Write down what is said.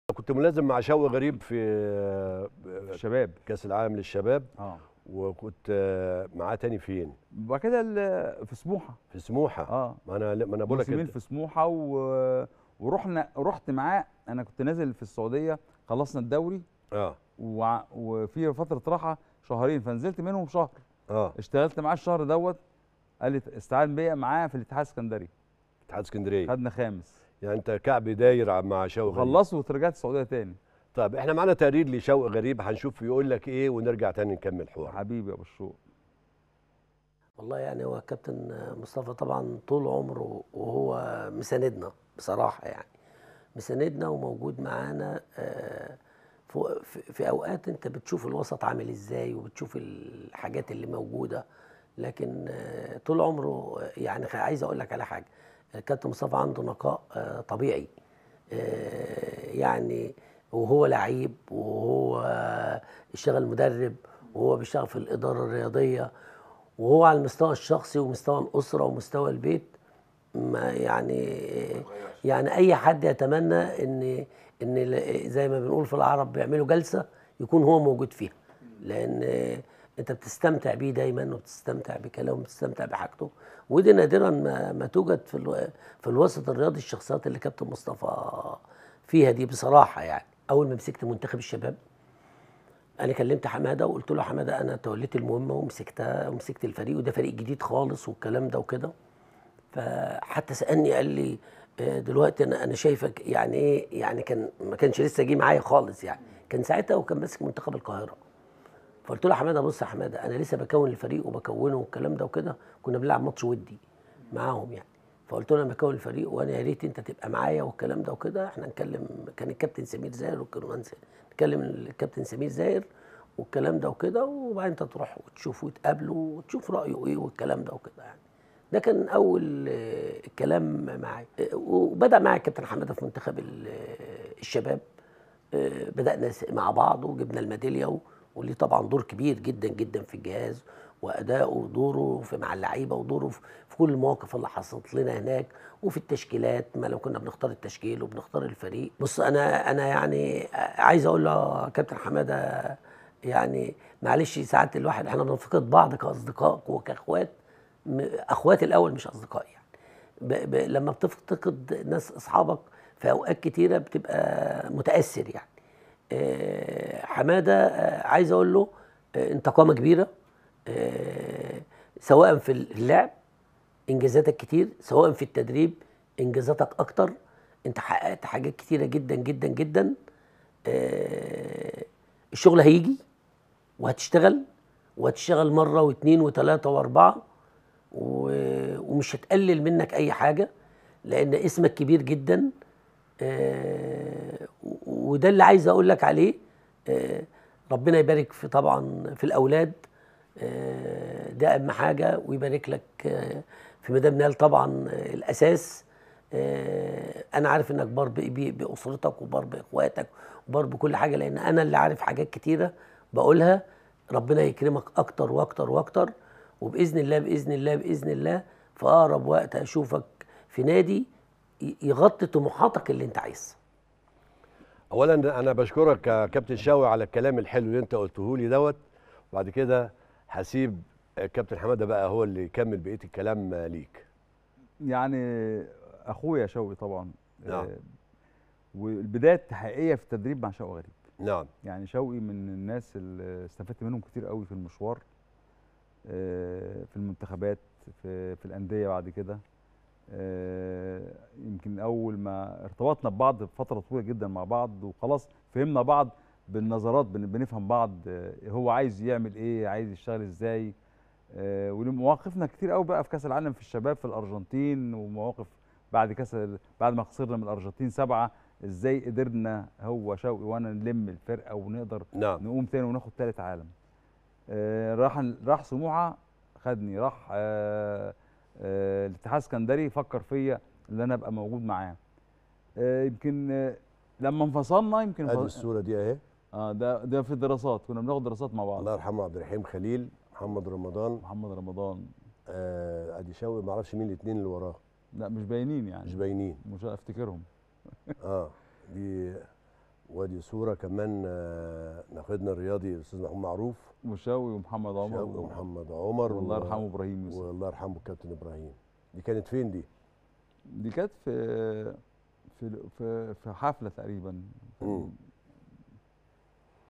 كنت ملازم مع شوقي غريب في الشباب كاس العالم للشباب اه وكنت آه، معاه تاني فين وبعد كده ال- في سموحه في سموحه اه ما انا ما انا بقول لك موسمين أنت- في سموحه و... ورحنا رحت معاه انا كنت نازل في السعوديه خلصنا الدوري اه وع... وفي فتره راحه شهرين فنزلت منهم شهر اه اشتغلت معاه الشهر دوت قال لي استعان بيا معاه في الاتحاد السكندري اتحاد اسكندريه خدنا خامس يعني انت كعب داير مع شوقي غريب خلصت ورجعت السعوديه تاني طيب احنا معانا تقرير لشوقي غريب هنشوف يقول لك ايه ونرجع تاني نكمل حوار حبيبي يا ابو الشوق والله يعني هو الكابتن مصطفى طبعا طول عمره وهو مساندنا بصراحة يعني مساندنا وموجود معانا آه، في- في في أوقات أنت بتشوف الوسط عامل إزاي وبتشوف الحاجات اللي موجودة لكن آه، طول عمره آه، يعني خ- عايز أقول لك على حاجة الكابتن مصطفى عنده نقاء آه، طبيعي آه، يعني وهو لعيب وهو آه، اشتغل مدرب وهو بيشتغل في الإدارة الرياضية وهو على المستوى الشخصي ومستوى الأسرة ومستوى البيت ما يعني يعني أي حد يتمنى إن إن ل- زي ما بنقول في العرب بيعملوا جلسة يكون هو موجود فيها لأن أنت بتستمتع بيه دايما وبتستمتع بكلامه وبتستمتع بحاجته ودي نادرا ما, ما توجد في الو... في الوسط الرياضي الشخصيات اللي كابتن مصطفى فيها دي بصراحة يعني أول ما مسكت منتخب الشباب انا كلمت حماده وقلت له حماده انا توليت المهمه ومسكتها ومسكت الفريق وده فريق جديد خالص والكلام ده وكده فحتى سالني قال لي آه، دلوقتي انا انا شايفك يعني ايه يعني كان ما كانش لسه جه معايا خالص يعني كان ساعتها وكان ماسك منتخب القاهره فقلت له يا حماده بص يا حماده انا لسه بكون الفريق وبكونه والكلام ده وكده كنا بنلعب ماتش ودي معاهم يعني فقلت له انا بكون الفريق وانا يا ريت انت تبقى معايا والكلام ده وكده احنا نكلم كان الكابتن سمير زاهر وكنا نتكلم الكابتن سمير زاهر والكلام ده وكده وبعدين انت تروح وتشوف وتقابله وتشوف رايه ايه والكلام ده وكده يعني ده كان اول آه، الكلام معايا آه، وبدا معايا الكابتن حماده في منتخب ال- آه، الشباب آه، بدانا س- مع بعض وجبنا الميداليه و- وليه طبعا دور كبير جدا جدا في الجهاز واداؤه ودوره في مع اللعيبه ودوره في في كل المواقف اللي حصلت لنا هناك وفي التشكيلات ما لو كنا بنختار التشكيل وبنختار الفريق بص انا انا يعني عايز اقول له يا كابتن حماده يعني معلش ساعات الواحد احنا بنفقد بعض كاصدقاء وكاخوات م- اخوات الاول مش اصدقاء يعني ب ب لما بتفتقد ناس اصحابك في اوقات كتيره بتبقى متاثر يعني آه، حماده آه، عايز اقول له آه، انت قامه كبيره آه، سواء في اللعب انجازاتك كتير سواء في التدريب انجازاتك اكتر انت حققت حاجات كتيره جدا جدا جدا آه، الشغل هيجي وهتشتغل وهتشتغل مره واثنين وثلاثه واربعه و- ومش هتقلل منك اي حاجه لان اسمك كبير جدا آه، و- وده اللي عايز اقول لك عليه آه، ربنا يبارك في طبعا في الاولاد آه، ده اهم حاجه ويبارك لك آه، في مدام نال طبعا آه، الاساس آه، انا عارف انك بار ب- ب- باسرتك وبار باخواتك وبار بكل حاجه لان انا اللي عارف حاجات كتيره بقولها ربنا يكرمك اكتر واكتر واكتر وباذن الله باذن الله باذن الله في اقرب وقت اشوفك في نادي ي- يغطي طموحاتك اللي انت عايزها اولا انا بشكرك يا كابتن شاوي على الكلام الحلو اللي انت قلته لي دوت وبعد كده هسيب كابتن حماده بقى هو اللي يكمل بقيه الكلام ليك يعني اخويا شوقي طبعا نعم. آه، والبدايه الحقيقيه في التدريب مع شوقي غريب نعم يعني شوقي من الناس اللي استفدت منهم كتير قوي في المشوار آه، في المنتخبات في في الانديه بعد كده آه، يمكن اول ما ارتبطنا ببعض فتره طويله جدا مع بعض وخلاص فهمنا بعض بالنظرات بن- بنفهم بعض آه، هو عايز يعمل ايه عايز يشتغل ازاي آه، ومواقفنا كتير قوي بقى في كاس العالم في الشباب في الارجنتين ومواقف بعد كاس ال- بعد ما خسرنا من الارجنتين سبعه ازاي قدرنا هو شوقي وانا نلم الفرقه ونقدر نعم نقوم تاني وناخد تالت عالم آه، راح راح سموحه خدني راح آه، آه، الاتحاد السكندري فكر فيا ان انا ابقى موجود معاه آه، يمكن آه، لما انفصلنا يمكن ادي انفص- الصوره دي اهي اه ده ده في الدراسات كنا بناخد دراسات مع بعض الله يرحمه عبد الرحيم خليل محمد رمضان محمد رمضان آه، ادي شاوي ما اعرفش مين الاثنين اللي وراه لا مش باينين مش يعني باينين مش افتكرهم اه دي وادي صوره كمان آه، ناخدنا الرياضي الاستاذ محمود معروف وشاوي ومحمد عمر شوقي ومحمد عمر والله و- يرحمه ابراهيم يوسف والله يرحمه الكابتن ابراهيم دي كانت فين دي؟ دي كانت في في في في حفله تقريبا مم.